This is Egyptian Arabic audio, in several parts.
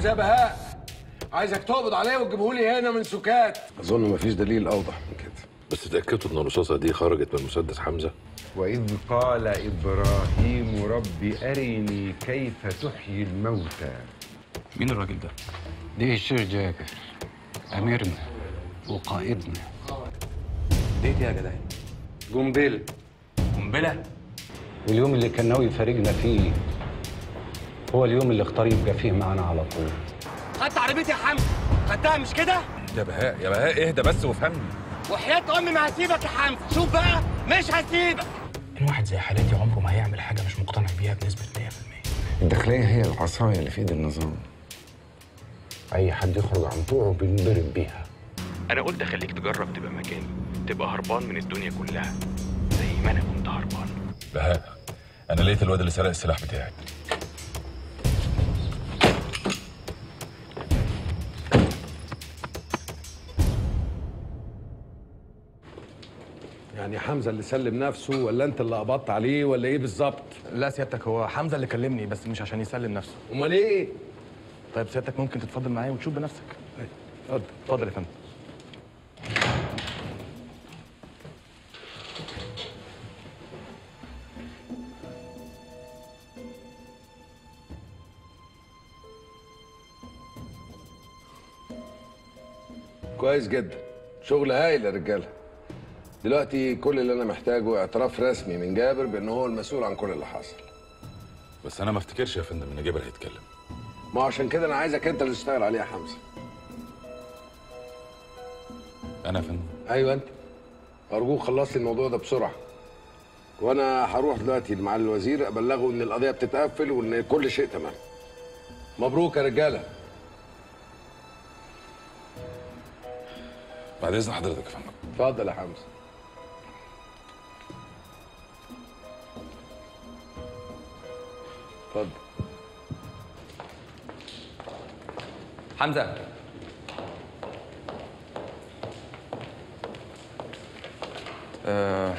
يا بهاء عايزك تقبض عليه وتجيبه لي هنا من سكات اظن مفيش دليل اوضح من كده بس اتاكدتوا ان الرصاصه دي خرجت من مسدس حمزه وإذ قال إبراهيم رب أرني كيف تحيي الموتى مين الراجل ده؟ دي الشيخ جابر أميرنا وقائدنا دي ايه يا جدعان؟ قنبلة قنبله؟ واليوم اللي كان ناوي يفارقنا فيه هو اليوم اللي اختار يبقى فيه معانا على طول خدت عربيتي يا حمزه خدتها مش كده يا بهاء يا بهاء اهدى بس وافهمني وحياه امي ما هسيبك يا حمزه شوف بقى مش هسيبك الواحد زي حالتي عمره ما هيعمل حاجه مش مقتنع بيها بنسبه 100% الداخلية هي العصاية اللي في إيد النظام أي حد يخرج عن طوعه بينضرب بيها انا قلت اخليك تجرب تبقى مكاني تبقى هربان من الدنيا كلها زي ما انا كنت هربان بهاء انا لقيت الواد اللي سرق السلاح بتاعي يعني حمزه اللي سلم نفسه ولا انت اللي قبضت عليه ولا ايه بالظبط لا سيادتك هو حمزه اللي كلمني بس مش عشان يسلم نفسه امال ايه طيب سيادتك ممكن تتفضل معايا وتشوف بنفسك اتفضل اتفضل يا فندم كويس جدا شغل هايل يا رجاله دلوقتي كل اللي انا محتاجه اعتراف رسمي من جابر بان هو المسؤول عن كل اللي حصل بس انا ما افتكرش يا فندم ان جابر هيتكلم ما عشان كده انا عايزك انت اللي تشتغل عليه يا حمزه انا يا فندم ايوه انت ارجوك خلص لي الموضوع ده بسرعه وانا هروح دلوقتي مع الوزير ابلغه ان القضيه بتتقفل وان كل شيء تمام مبروك يا رجاله بعد اذن حضرتك يا فندم اتفضل يا حمزه اتفضل حمزه آه...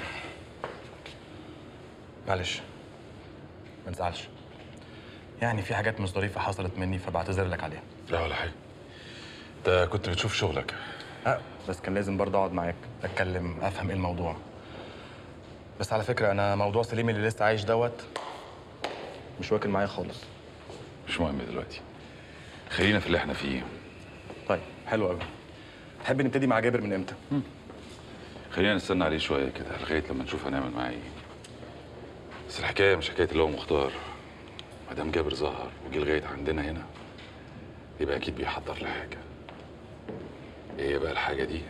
معلش ما تزعلش يعني في حاجات مش ظريفه حصلت مني فبعتذر لك عليها لا ولا حاجه انت كنت بتشوف شغلك أه بس كان لازم برضه اقعد معاك اتكلم افهم ايه الموضوع بس على فكره انا موضوع سليم اللي لسه عايش دوت مش واكل معايا خالص مش مهم دلوقتي خلينا في اللي احنا فيه طيب حلو قوي تحب نبتدي مع جابر من امتى خلينا نستنى عليه شويه كده لغايه لما نشوف هنعمل معاه ايه بس الحكايه مش حكايه اللي هو مختار ما دام جابر ظهر وجه لغايه عندنا هنا يبقى اكيد بيحضر لحاجه ايه بقى الحاجه دي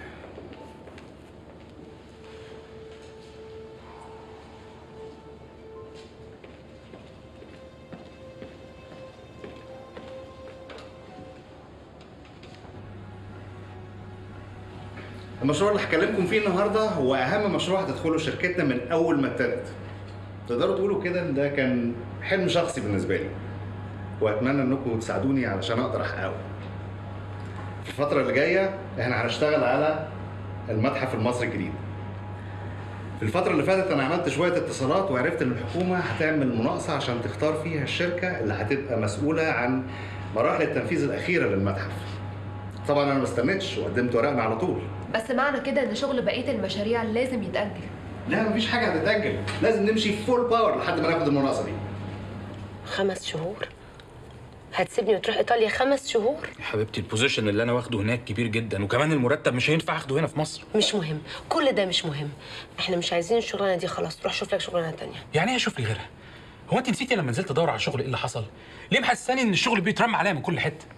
المشروع اللي هكلمكم فيه النهارده هو اهم مشروع هتدخله شركتنا من اول ما ابتدت تقدروا تقولوا كده ان ده كان حلم شخصي بالنسبه لي واتمنى انكم تساعدوني علشان اقدر احققه في الفتره اللي جايه احنا هنشتغل على المتحف المصري الجديد في الفترة اللي فاتت أنا عملت شوية اتصالات وعرفت إن الحكومة هتعمل مناقصة عشان تختار فيها الشركة اللي هتبقى مسؤولة عن مراحل التنفيذ الأخيرة للمتحف. طبعا أنا ما استنيتش وقدمت ورقنا على طول. بس معنى كده ان شغل بقيه المشاريع لازم يتاجل لا مفيش حاجة هتتأجل، لازم نمشي فول باور لحد ما ناخد المناقصة دي. خمس شهور هتسيبني وتروح ايطاليا خمس شهور يا حبيبتي البوزيشن اللي انا واخده هناك كبير جدا وكمان المرتب مش هينفع اخده هنا في مصر مش مهم كل ده مش مهم احنا مش عايزين الشغلانه دي خلاص روح شوف لك شغلانه تانية يعني ايه اشوف لي غيرها هو انت نسيتي لما نزلت ادور على شغل ايه اللي حصل ليه محسساني ان الشغل بيترمى عليا من كل حته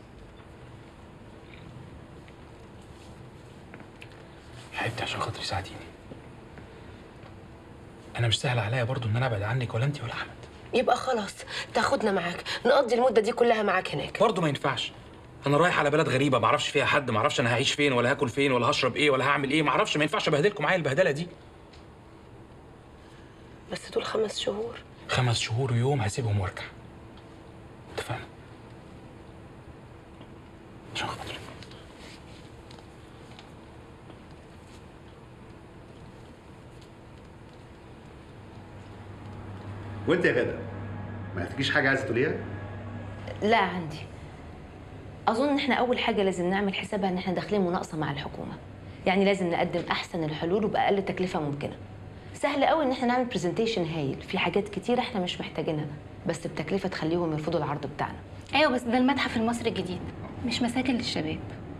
يا حبيبتي عشان خاطري ساعديني انا مش سهل عليا برضو ان انا ابعد عنك ولا انت ولا احمد يبقى خلاص تاخدنا معاك نقضي المده دي كلها معاك هناك برضه ما ينفعش انا رايح على بلد غريبه ما اعرفش فيها حد ما اعرفش انا هعيش فين ولا هاكل فين ولا هشرب ايه ولا هعمل ايه ما اعرفش ما ينفعش ابهدلكم معايا البهدله دي بس دول خمس شهور خمس شهور ويوم هسيبهم وارجع انت فاهم عشان خاطري وأنت يا غدا ما تجيش حاجة عايزة تقوليها؟ لا عندي اظن ان احنا اول حاجه لازم نعمل حسابها ان احنا داخلين مناقصه مع الحكومه يعني لازم نقدم احسن الحلول وباقل تكلفه ممكنه سهل قوي ان احنا نعمل برزنتيشن هايل في حاجات كتير احنا مش محتاجينها بس بتكلفه تخليهم يرفضوا العرض بتاعنا ايوه بس ده المتحف المصري الجديد مش مساكن للشباب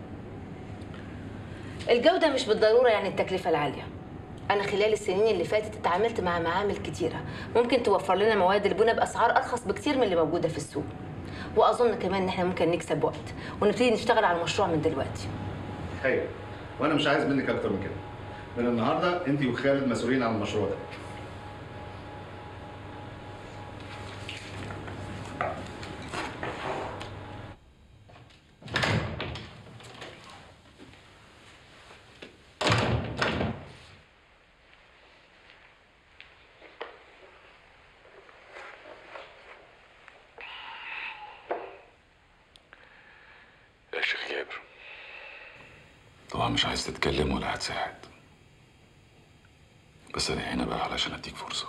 الجوده مش بالضروره يعني التكلفه العاليه انا خلال السنين اللي فاتت اتعاملت مع معامل كتيره ممكن توفر لنا مواد البناء باسعار ارخص بكتير من اللي موجوده في السوق واظن كمان ان احنا ممكن نكسب وقت ونبتدي نشتغل على المشروع من دلوقتي ايوه وانا مش عايز منك اكتر من كده من النهارده انت وخالد مسؤولين عن المشروع ده يا شيخ جابر طبعا مش عايز تتكلم ولا هتساعد بس انا هنا بقى علشان اديك فرصه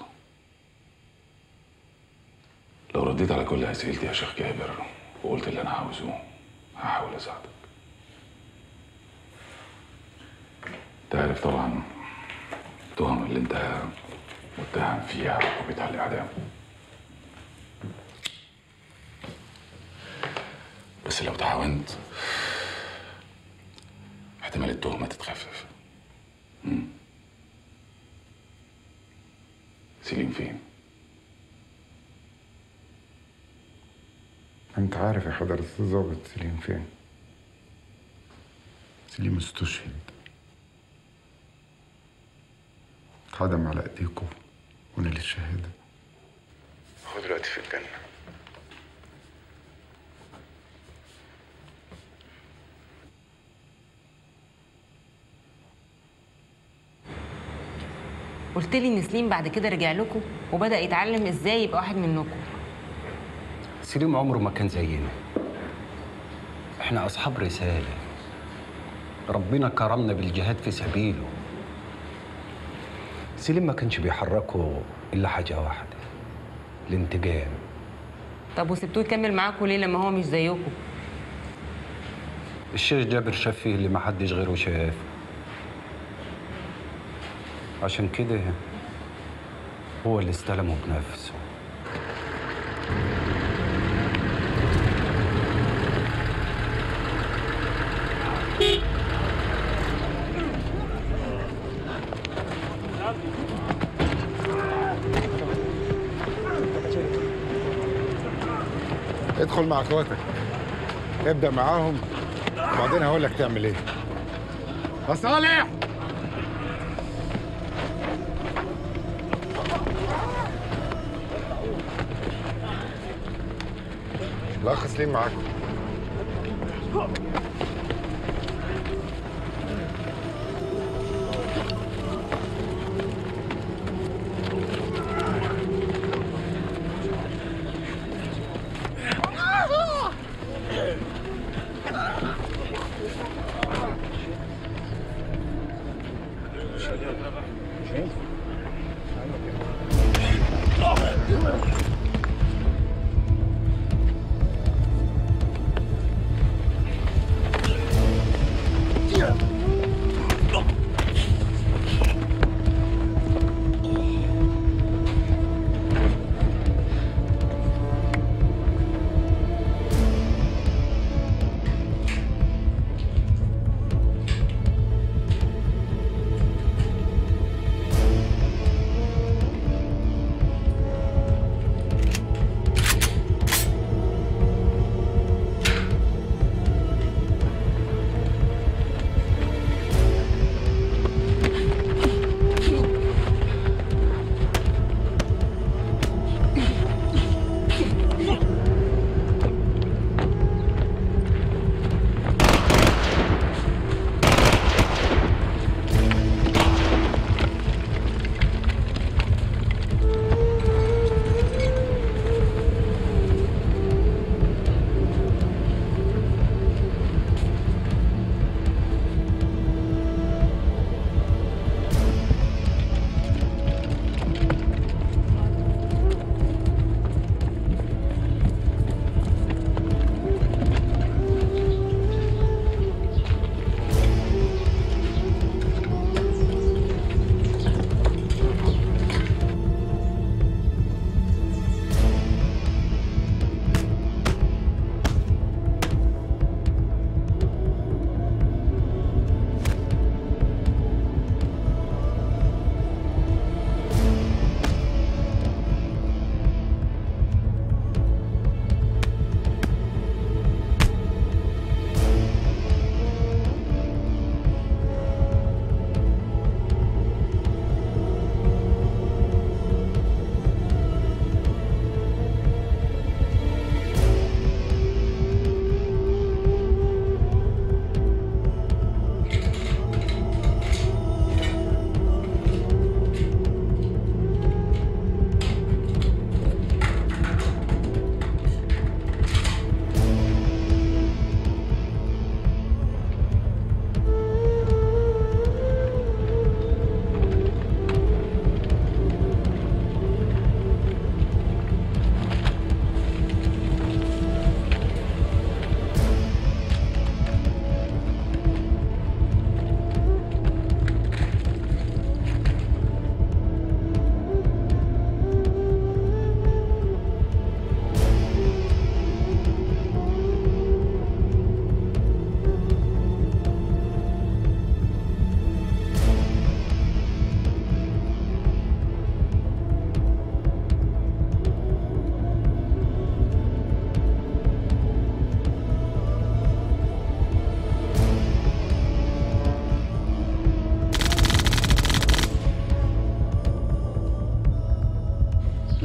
لو رديت على كل اسئلتي يا شيخ جابر وقلت اللي انا عاوزه هحاول اساعدك انت عارف طبعا التهم اللي انت متهم فيها عقوبتها الاعدام بس لو تعاونت احتمال التهمة تتخفف مم. سليم فين؟ انت عارف يا حضرة الضابط سليم فين سليم استشهد اتهدم على ايديكم وانا للشهادة هو دلوقتي في الجنة قلت لي ان سليم بعد كده رجع لكم وبدا يتعلم ازاي يبقى واحد منكم سليم عمره ما كان زينا احنا اصحاب رساله ربنا كرمنا بالجهاد في سبيله سليم ما كانش بيحركه الا حاجه واحده الانتقام طب وسبتوه يكمل معاكم ليه لما هو مش زيكم الشيخ جابر شاف فيه اللي ما حدش غيره شاف عشان كده هو اللي استلمه بنفسه ادخل مع اخواتك ابدا معاهم وبعدين هقول لك تعمل ايه يا صالح الاخ سليم معاكم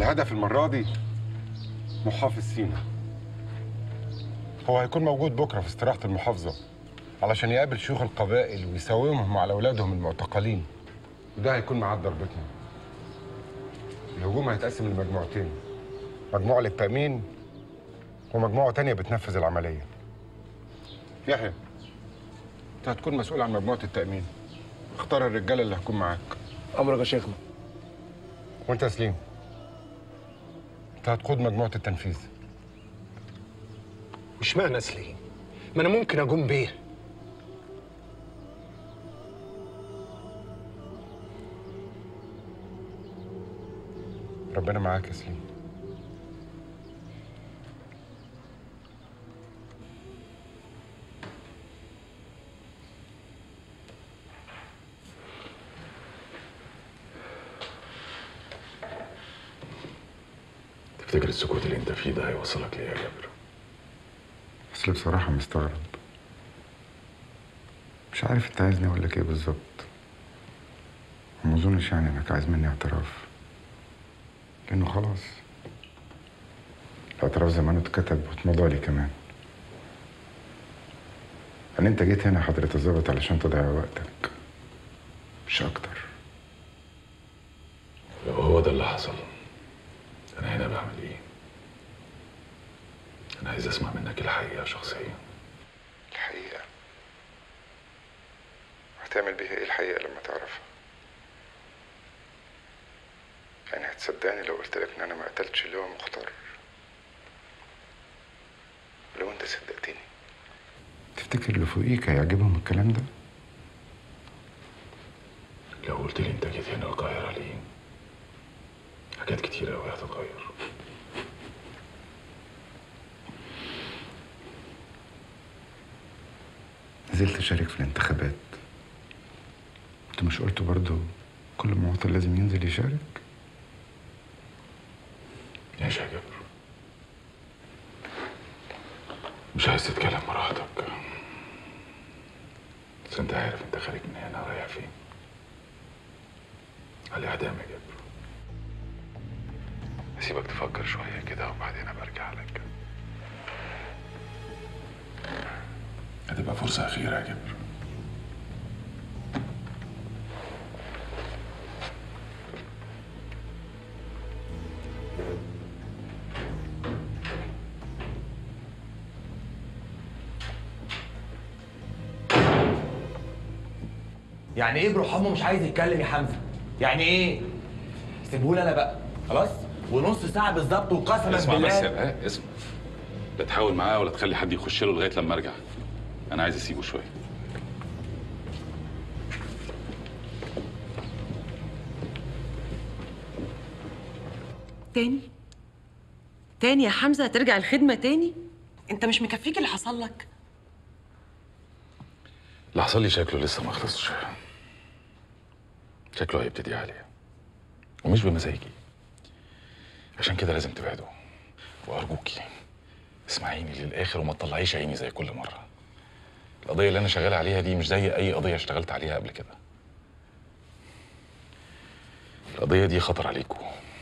الهدف المرة دي محافظ سينا هو هيكون موجود بكرة في استراحة المحافظة علشان يقابل شيوخ القبائل ويساومهم على أولادهم المعتقلين وده هيكون ميعاد ضربتنا الهجوم هيتقسم لمجموعتين مجموعة للتأمين ومجموعة تانية بتنفذ العملية يحيى انت هتكون مسؤول عن مجموعة التأمين اختار الرجالة اللي هتكون معاك امرك يا شيخنا وانت يا سليم انت هتقود مجموعة التنفيذ مش معنى سليم ما انا ممكن اقوم بيه ربنا معاك يا سليم تفتكر السكوت اللي انت فيه ده هيوصلك ليه يا جابر اصل بصراحة مستغرب مش عارف انت عايزني اقول لك ايه بالظبط وما اظنش يعني انك عايز مني اعتراف لانه خلاص الاعتراف زمانه اتكتب واتمضى لي كمان ان انت جيت هنا حضرة الظابط علشان تضيع وقتك مش اكتر لو هو ده اللي حصل انا هنا بعمل ايه انا عايز اسمع منك الحقيقه شخصيا الحقيقة هتعمل بيها ايه الحقيقة لما تعرفها يعني هتصدقني لو قلت لك ان انا ما قتلتش اللي هو مختار لو انت صدقتني تفتكر اللي فوقيك هيعجبهم الكلام ده لو قلت لي انت جيت هنا القاهره ليه حاجات كتير قوي هتتغير نزلت اشارك في الانتخابات انت مش قلت برضه كل مواطن لازم ينزل يشارك ماشي يا جابر مش عايز تتكلم براحتك بس انت عارف انت خارج من هنا رايح فين على اعدام يا جابر هسيبك تفكر شويه كده وبعدين ابقى ارجع لك هتبقى فرصه اخيره يا جابر يعني ايه بروح امه مش عايز يتكلم يا حمزه يعني ايه سيبهولي انا بقى خلاص ونص ساعه بالظبط وقسما اسمع بالله بس يا اسمع لا تحاول معاه ولا تخلي حد يخش له لغايه لما ارجع انا عايز اسيبه شويه تاني تاني يا حمزه هترجع الخدمه تاني انت مش مكفيك اللي حصل لك اللي حصل لي شكله لسه ما خلصش شكله هيبتدي عليه ومش بمزاجي عشان كده لازم تبعدوا وارجوكي اسمعيني للاخر وما تطلعيش عيني زي كل مره القضيه اللي انا شغال عليها دي مش زي اي قضيه اشتغلت عليها قبل كده القضيه دي خطر عليكم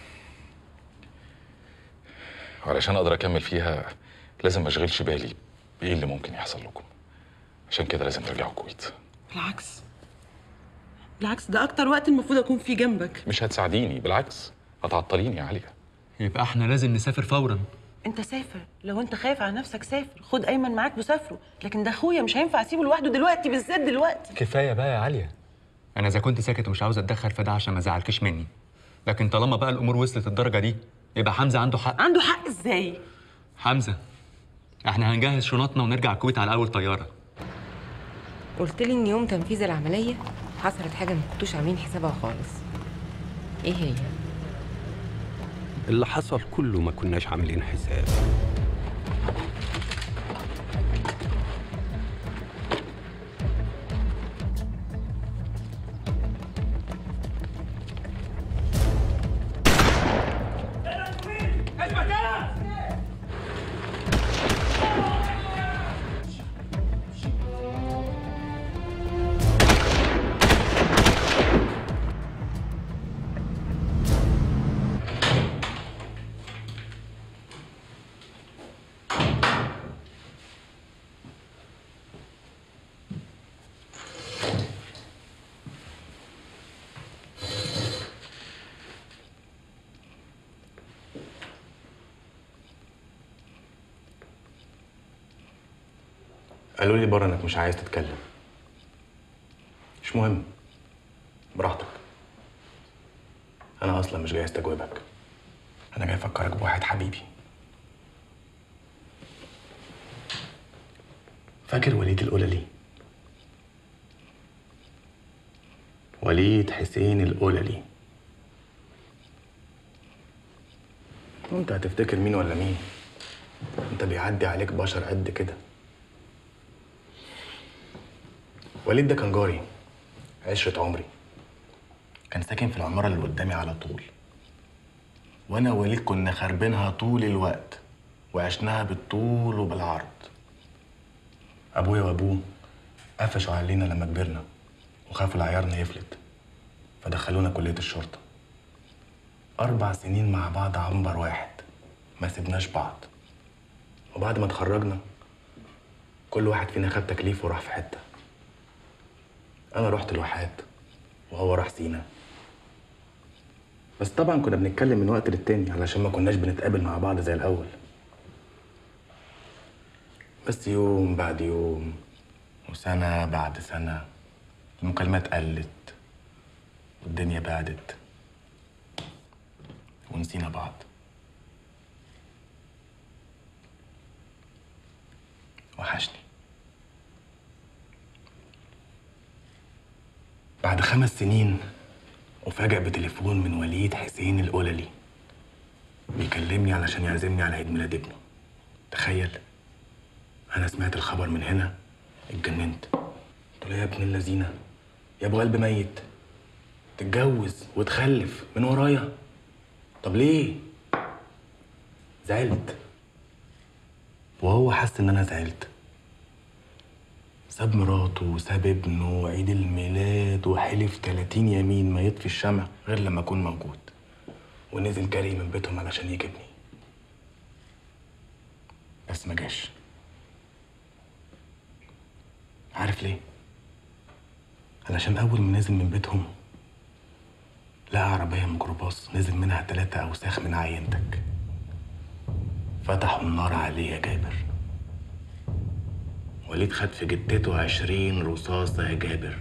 وعلشان اقدر اكمل فيها لازم ما اشغلش بالي بايه اللي ممكن يحصل لكم عشان كده لازم ترجعوا الكويت بالعكس بالعكس ده اكتر وقت المفروض اكون فيه جنبك مش هتساعديني بالعكس هتعطليني يا عليا يبقى احنا لازم نسافر فورا انت سافر لو انت خايف على نفسك سافر خد ايمن معاك وسافروا لكن ده اخويا مش هينفع اسيبه لوحده دلوقتي بالذات دلوقتي كفايه بقى يا عليا انا اذا كنت ساكت ومش عاوز اتدخل فده عشان ما زعلكش مني لكن طالما بقى الامور وصلت الدرجه دي يبقى حمزه عنده حق عنده حق ازاي حمزه احنا هنجهز شنطنا ونرجع الكويت على اول طياره قلت لي ان يوم تنفيذ العمليه حصلت حاجه ما كنتوش عاملين حسابها خالص ايه هي اللي حصل كله ما كناش عاملين حساب قالوا لي بره انك مش عايز تتكلم مش مهم براحتك انا اصلا مش جاي استجوبك انا جاي افكرك بواحد حبيبي فاكر وليد القللي وليد حسين القللي وانت هتفتكر مين ولا مين انت بيعدي عليك بشر قد كده وليد ده كان جاري عشرة عمري كان ساكن في العمارة اللي قدامي على طول وانا ووليد كنا خاربينها طول الوقت وعشناها بالطول وبالعرض ابويا وابوه قفشوا علينا لما كبرنا وخافوا العيارنا يفلت فدخلونا كلية الشرطة أربع سنين مع بعض عنبر واحد ما سيبناش بعض وبعد ما اتخرجنا كل واحد فينا خد تكليف وراح في حتة أنا رحت الواحات وهو راح سينا بس طبعا كنا بنتكلم من وقت للتاني علشان ما كناش بنتقابل مع بعض زي الأول بس يوم بعد يوم وسنة بعد سنة المكالمات قلت والدنيا بعدت ونسينا بعض وحشني بعد خمس سنين أفاجأ بتليفون من وليد حسين القللي بيكلمني علشان يعزمني على عيد ميلاد ابنه تخيل أنا سمعت الخبر من هنا اتجننت قلت له يا ابن اللذينة يا ابو قلب ميت تتجوز وتخلف من ورايا طب ليه زعلت وهو حس ان انا زعلت ساب مراته وساب ابنه وعيد الميلاد وحلف 30 يمين ما يطفي الشمع غير لما اكون موجود ونزل جري من بيتهم علشان يجيبني بس ما جاش عارف ليه علشان اول ما نزل من بيتهم لقى عربية ميكروباص نزل منها تلاتة أوساخ من عينتك فتحوا النار عليه يا جابر وليد خد في جتته عشرين رصاصة يا جابر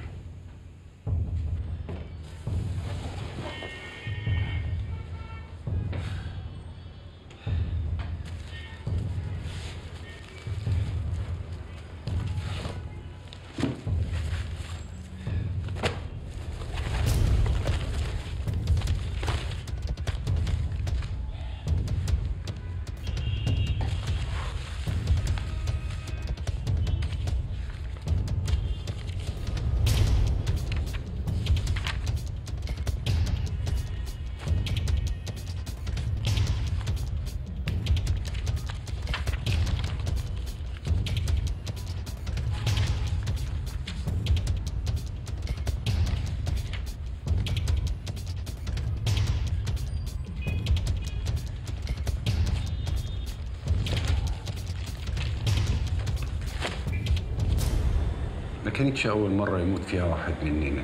ما كانتش أول مرة يموت فيها واحد مننا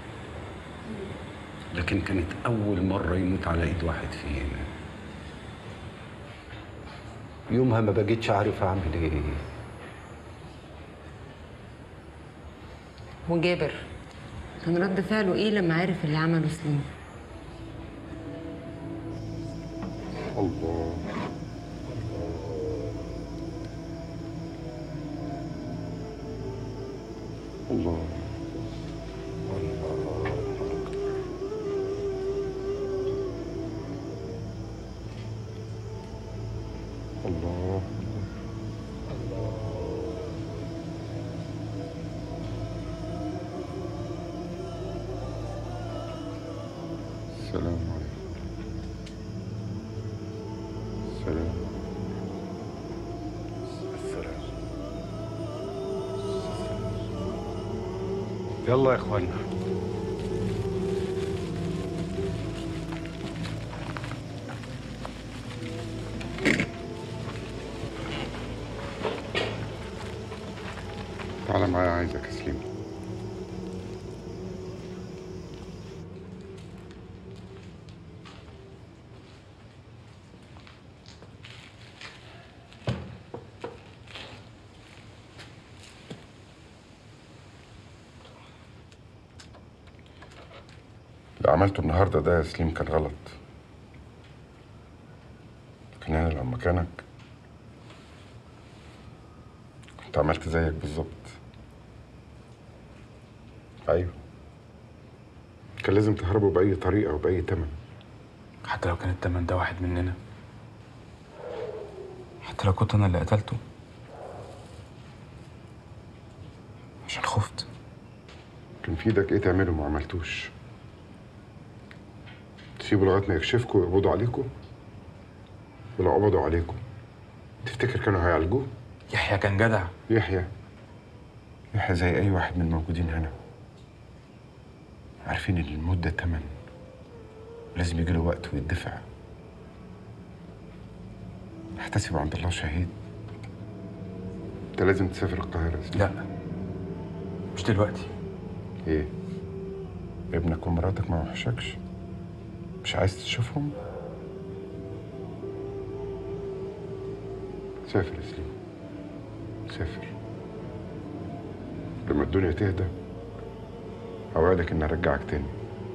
لكن كانت أول مرة يموت على إيد واحد فينا يومها ما بقيتش عارف أعمل إيه وجابر كان رد فعله ايه لما عرف اللي عمله سليم الله الله الله السلام عليكم السلام السلام يلا يا إخوانا تعالى معايا عايزك يا سليم اللي عملته النهارده ده يا سليم كان غلط لكن انا لو مكانك كنت عملت زيك بالظبط ايوه كان لازم تهربوا باي طريقه وباي تمن حتى لو كان التمن ده واحد مننا حتى لو كنت انا اللي قتلته عشان خفت كان في ايدك ايه تعمله ما عملتوش تسيبوا لغايه ما يكشفكوا ويقبضوا عليكم ولو قبضوا عليكم تفتكر كانوا هيعالجوه يحيى كان جدع يحيى يحيى زي اي واحد من الموجودين هنا عارفين ان الموت ده تمن ولازم يجي له وقت ويدفع احتسب عند الله شهيد انت لازم تسافر القاهره يا سيدي. لا مش دلوقتي ايه ابنك ومراتك ما وحشكش مش عايز تشوفهم سافر يا سليم سافر لما الدنيا تهدى اوعدك اني ارجعك تاني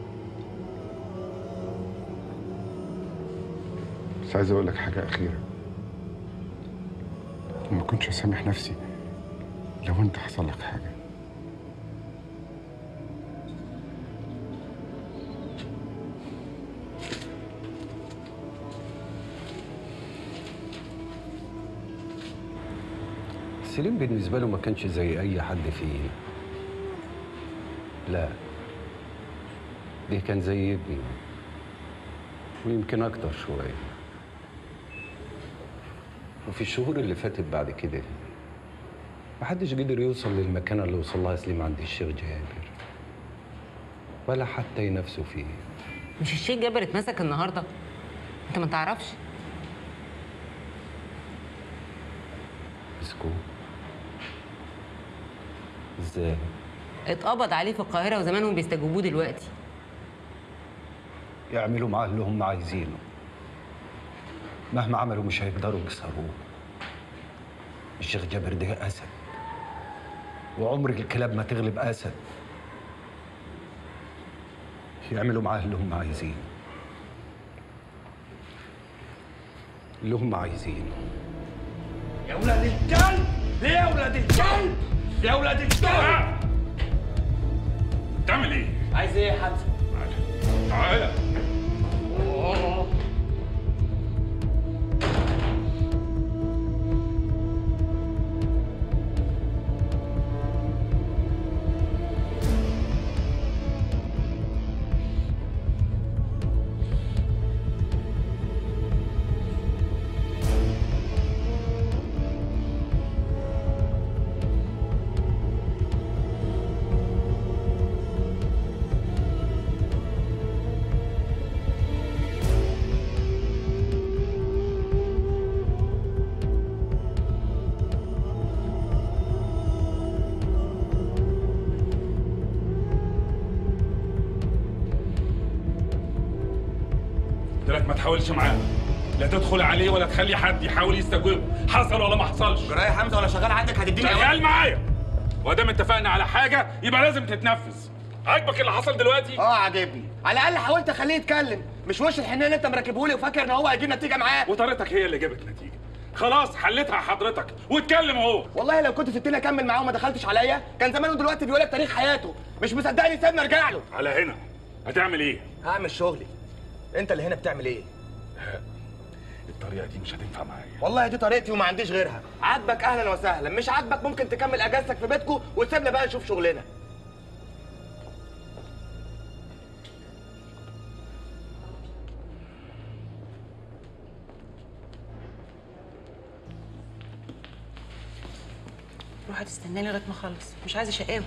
بس عايز اقول لك حاجه اخيره ما كنتش اسامح نفسي لو انت حصل لك حاجه سليم بالنسبة له ما كانش زي أي حد فيه لا ده كان زي ابني ويمكن أكتر شوية وفي الشهور اللي فاتت بعد كده محدش قدر يوصل للمكانة اللي وصل لها سليم عند الشيخ جابر ولا حتى ينافسوا فيه مش الشيخ جابر اتمسك النهارده انت ما تعرفش مسكوه ازاي اتقبض عليه في القاهره وزمانهم بيستجوبوه دلوقتي يعملوا معاه اللي هم عايزينه مهما عملوا مش هيقدروا يكسروه الشيخ جابر ده أسد وعمر الكلاب ما تغلب أسد يعملوا معاه اللي هم عايزينه اللي هم عايزينه يا ولاد الكلب ليه يا ولاد الكلب يا ولاد الكلب تعمل ايه؟ عايز ايه يا حمزه تعالى قلت لك ما تحاولش معاه لا تدخل عليه ولا تخلي حد يحاول يستجوبه حصل ولا ما حصلش جرايه حمزه ولا شغال عندك هتديني شغال معايا وادام اتفقنا على حاجه يبقى لازم تتنفذ عاجبك اللي حصل دلوقتي اه عاجبني على الاقل حاولت اخليه يتكلم مش وش الحنان اللي انت مركبه لي وفاكر ان هو هيجيب نتيجه معاه وطريقتك هي اللي جابت نتيجه خلاص حلتها حضرتك واتكلم اهو والله لو كنت سبتني اكمل معاه وما دخلتش عليا كان زمانه دلوقتي بيقول لك تاريخ حياته مش مصدقني سيبني ارجع له على هنا هتعمل ايه هعمل شغلي انت اللي هنا بتعمل ايه الطريقه دي مش هتنفع معايا والله دي طريقتي وما عنديش غيرها عاجبك اهلا وسهلا مش عاجبك ممكن تكمل اجازتك في بيتكم وتسيبنا بقى نشوف شغلنا روح هتستناني لغايه ما اخلص مش عايزه شقاوه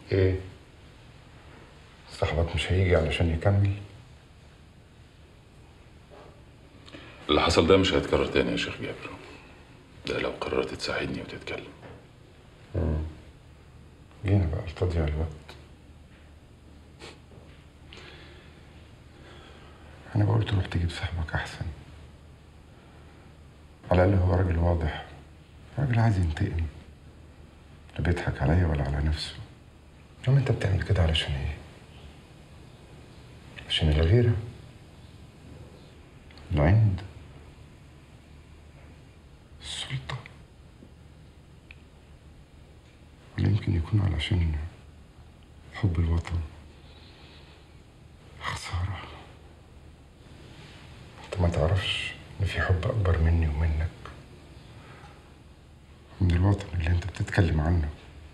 ايه صاحبك مش هيجي علشان يكمل اللي حصل ده مش هيتكرر تاني يا شيخ جابر ده لو قررت تساعدني وتتكلم مم. جينا بقى لتضييع الوقت انا بقول تروح تجيب صاحبك احسن على الاقل هو راجل واضح راجل عايز ينتقم لا بيضحك عليا ولا على نفسه اما انت بتعمل كده علشان ايه عشان الغيرة العند السلطة ولا يمكن يكون علشان حب الوطن خسارة انت ما تعرفش ان في حب اكبر مني ومنك من الوطن اللي انت بتتكلم عنه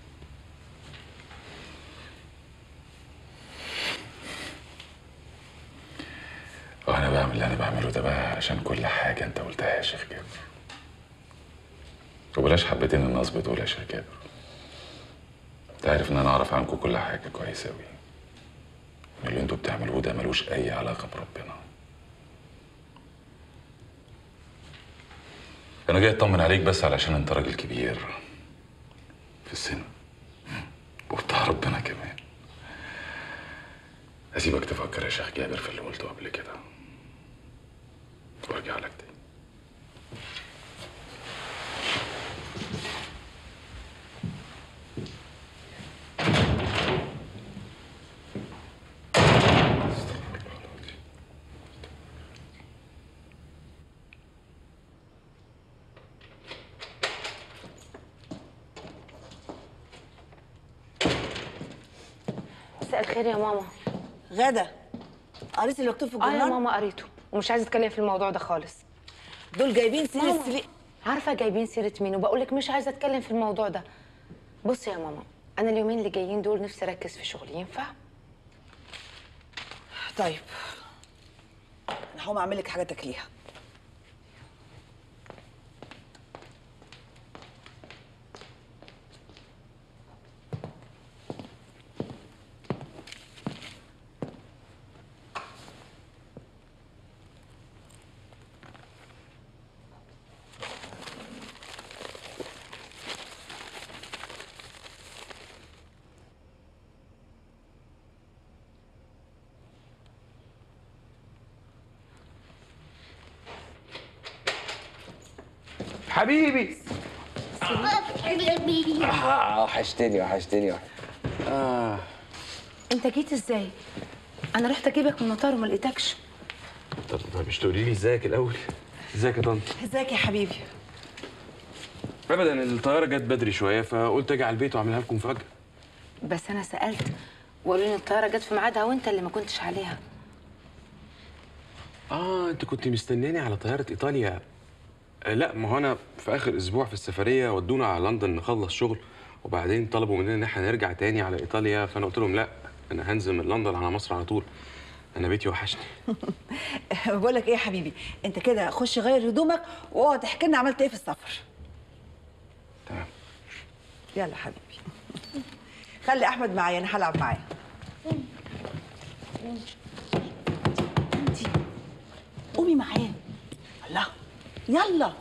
وانا بعمل اللي انا بعمله ده بقى عشان كل حاجه انت قلتها يا شيخ جابر وبلاش حبتين النصب دول يا شيخ جابر انت عارف ان انا اعرف عنكم كل حاجه كويس اوي اللي انتوا بتعملوه ده ملوش اي علاقه بربنا انا جاي اطمن عليك بس علشان انت راجل كبير في السن وبتاع ربنا كمان اسيبك تفكر يا شيخ جابر في اللي قلته قبل كده وارجع لك تاني مساء الخير يا ماما غدا قريتي اللي مكتوب في اه يا الجورنال ماما قريته ومش عايزه اتكلم في الموضوع ده خالص دول جايبين سيره ماما سلي... عارفه جايبين سيره مين وبقول لك مش عايزه اتكلم في الموضوع ده بصي يا ماما انا اليومين اللي جايين دول نفسي اركز في شغلي ينفع طيب انا هقوم اعمل لك حاجه تاكليها حبيبي آه وحشتني وحشتني وح- اه انت جيت ازاي انا رحت اجيبك من المطار وما لقيتكش طب طب مش تقولي لي ازيك الاول ازيك يا طنط ازيك يا حبيبي ابدا الطياره جت بدري شويه فقلت اجي على البيت واعملها لكم فجاه بس انا سالت وقالوا لي ان الطياره جت في ميعادها وانت اللي ما كنتش عليها اه انت كنت مستناني على طياره ايطاليا آه لا ما هو انا في اخر اسبوع في السفريه ودونا على لندن نخلص شغل وبعدين طلبوا مننا ان احنا نرجع تاني على ايطاليا فانا قلت لهم لا انا هنزل من لندن على مصر على طول انا بيتي وحشني بقول لك ايه يا حبيبي انت كده خش غير هدومك واقعد احكي لنا عملت ايه في السفر تمام يلا حبيبي خلي احمد معايا انا هلعب معاه انتي قومي معاه الله يلا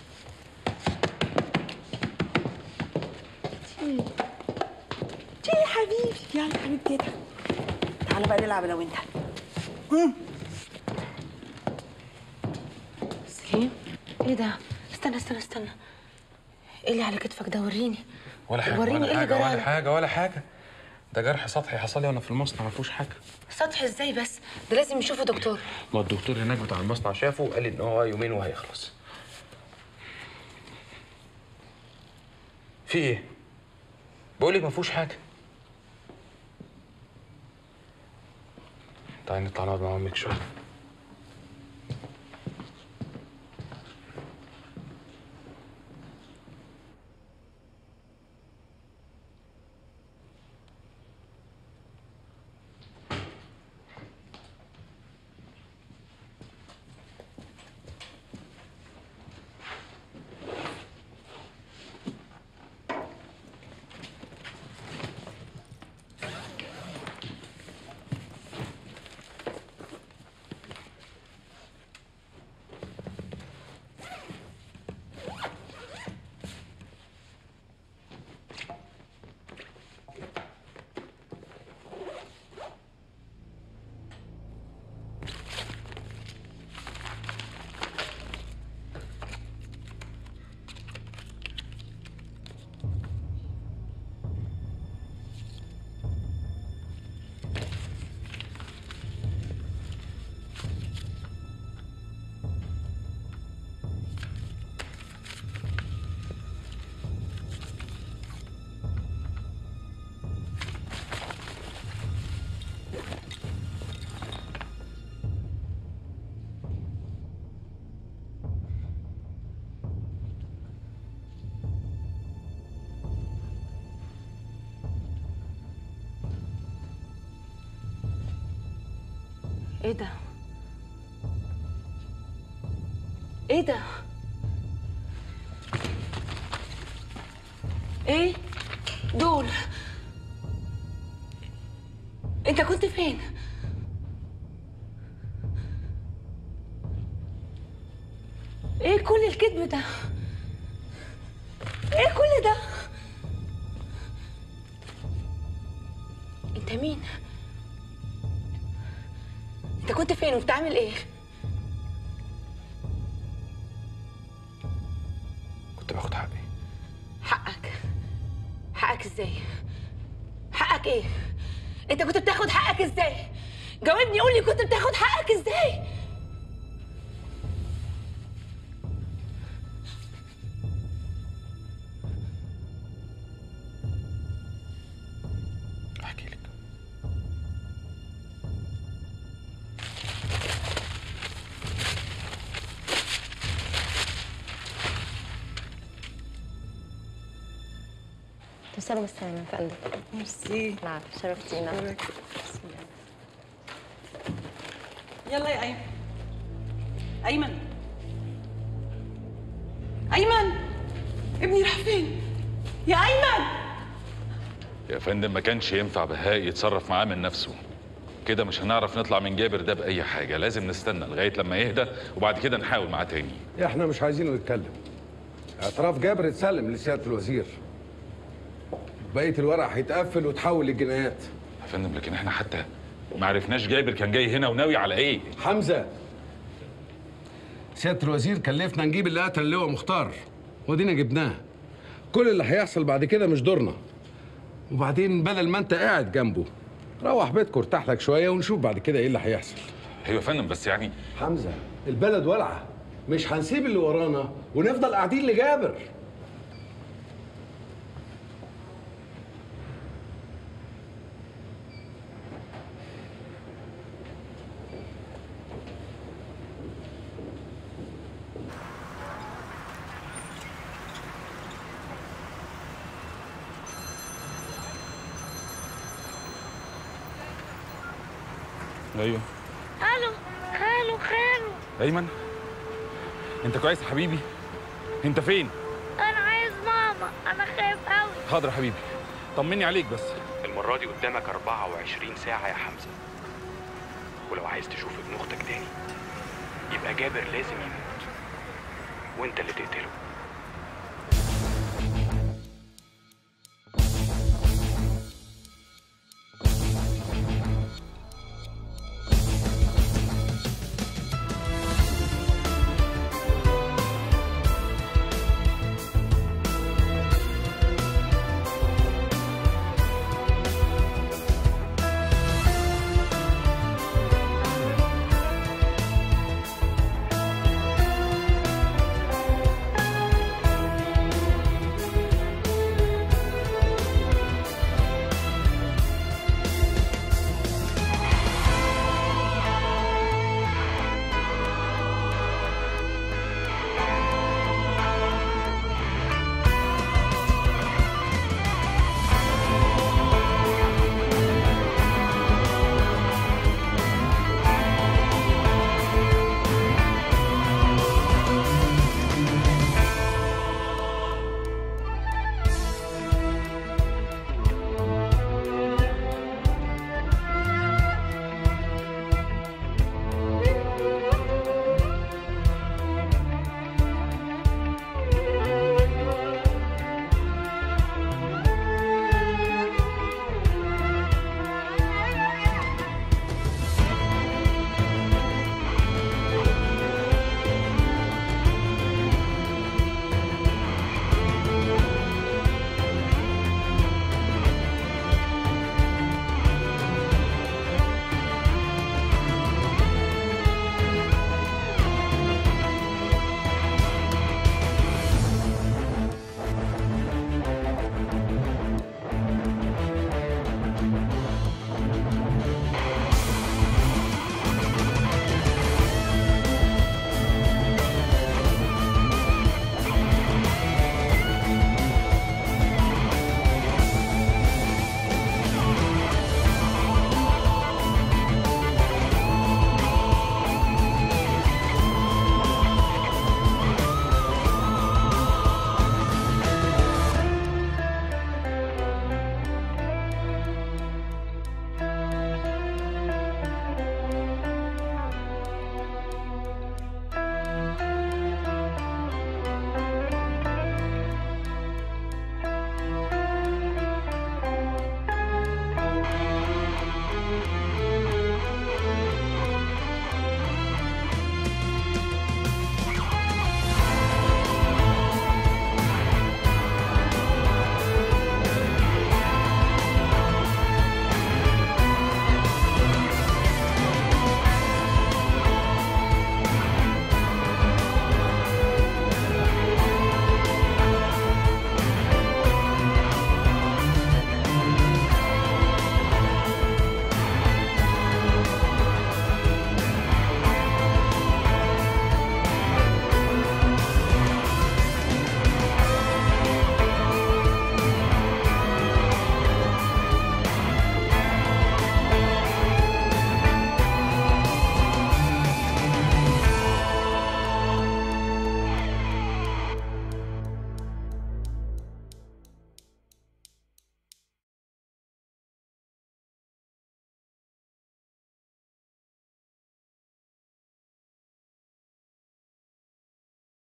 تي تي يا حبيبي يلا حبيبتي اضحك تعالى بقى نلعب انا وانت مم. سليم ايه ده استنى استنى استنى ايه اللي على كتفك ده وريني ولا حاجه وريني ولا ايه اللي حاجه ولا جرالك حاجه ولا حاجه ده جرح سطحي حصل لي وانا في المصنع ما فيهوش حاجه سطح ازاي بس ده لازم يشوفه دكتور ما الدكتور هناك بتاع المصنع شافه وقال لي ان هو يومين وهيخلص في ايه بقول لك ما فيهوش حاجه تعالي نطلع نقعد مع امك شويه ايه ده ايه ده ايه دول انت كنت فين ايه كل الكذب ده ايه كل ده انت مين انت كنت فين وبتعمل ايه كنت باخد حقي حقك حقك ازاي حقك ايه انت كنت بتاخد حقك ازاي جاوبني قول لي كنت بتاخد حقك ازاي احكي لك توصلوا بالسلامة يا فندم ميرسي نعم شرفتينا يلا يا ايمن ايمن ايمن ابني راح فين يا ايمن يا فندم ما كانش ينفع بهاء يتصرف معاه من نفسه كده مش هنعرف نطلع من جابر ده بأي حاجة لازم نستنى لغاية لما يهدى وبعد كده نحاول معاه تاني احنا مش عايزينه يتكلم اعتراف جابر اتسلم لسياده الوزير بقيه الورق هيتقفل وتحول للجنايات يا فندم لكن احنا حتى ما عرفناش جابر كان جاي هنا وناوي على ايه حمزه سياده الوزير كلفنا نجيب اللي قتل اللواء مختار ودينا جبناه كل اللي هيحصل بعد كده مش دورنا وبعدين بدل ما انت قاعد جنبه روح بيتك وارتاح لك شويه ونشوف بعد كده ايه اللي هيحصل ايوه يا فندم بس يعني حمزه البلد ولعه مش هنسيب اللي ورانا ونفضل قاعدين لجابر ايوه الو خالو خالو ايمن انت كويس يا حبيبي انت فين انا عايز ماما انا خايف قوي حاضر يا حبيبي طمني عليك بس المرة دي قدامك 24 ساعة يا حمزة ولو عايز تشوف ابن أختك تاني يبقى جابر لازم يموت وانت اللي تقتله